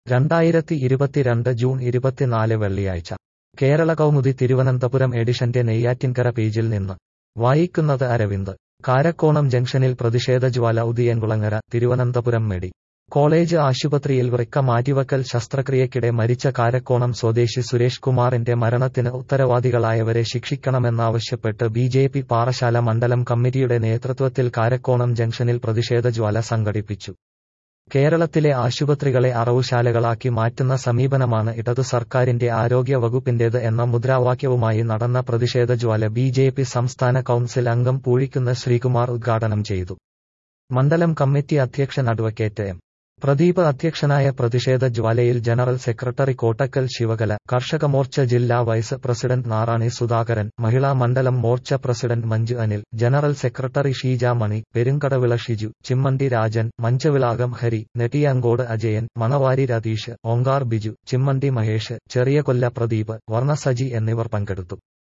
രണ്ടായിരത്തി ഇരുപത്തിരണ്ട് ജൂൺ ഇരുപത്തിനാല് വെള്ളിയാഴ്ച കേരള കൗമുദി തിരുവനന്തപുരം എഡിഷന്റെ നെയ്യാറ്റിൻകര പേജിൽ നിന്ന് വായിക്കുന്നത് അരവിന്ദ് കാരക്കോണം ജംഗ്ഷനിൽ പ്രതിഷേധ ജ്വാല ഉദിയൻകുളങ്ങര തിരുവനന്തപുരം മെഡി കോളേജ് ആശുപത്രിയിൽ വൃക്ക മാറ്റിവക്കൽ ശസ്ത്രക്രിയക്കിടെ മരിച്ച കാരക്കോണം സ്വദേശി സുരേഷ് കുമാറിന്റെ മരണത്തിന് ഉത്തരവാദികളായവരെ ശിക്ഷിക്കണമെന്നാവശ്യപ്പെട്ട് ബി ജെ പി പാറശാല മണ്ഡലം കമ്മിറ്റിയുടെ നേതൃത്വത്തിൽ കാരക്കോണം ജംഗ്ഷനിൽ പ്രതിഷേധ ജ്വാല സംഘടിപ്പിച്ചു കേരളത്തിലെ ആശുപത്രികളെ അറവുശാലകളാക്കി മാറ്റുന്ന സമീപനമാണ് ഇടതു സർക്കാരിന്റെ ആരോഗ്യ വകുപ്പിന്റേത് എന്ന മുദ്രാവാക്യവുമായി നടന്ന പ്രതിഷേധ ജ്വാല ബി ജെ പി സംസ്ഥാന കൌൺസിൽ അംഗം പൂഴിക്കുന്ന ശ്രീകുമാർ ഉദ്ഘാടനം ചെയ്തു മണ്ഡലം കമ്മിറ്റി അധ്യക്ഷൻ അഡ്വക്കേറ്റ് എം പ്രദീപ് അധ്യക്ഷനായ പ്രതിഷേധ ജ്വാലയിൽ ജനറൽ സെക്രട്ടറി കോട്ടക്കൽ ശിവകല കർഷക മോർച്ച ജില്ലാ വൈസ് പ്രസിഡന്റ് നാറാണി സുധാകരൻ മഹിളാ മണ്ഡലം Morcha president Manju Anil general secretary Sheeja Mani Perumkadavila Shiju Chimmandi Rajan Manchavilakam Hari Nettiyankode Ajayan Manavari Ratheesh Onkar Biju Chimmandi Mahesh Cheriyakolla Pradeep Varnasaji എന്നിവർ പങ്കെടുത്തു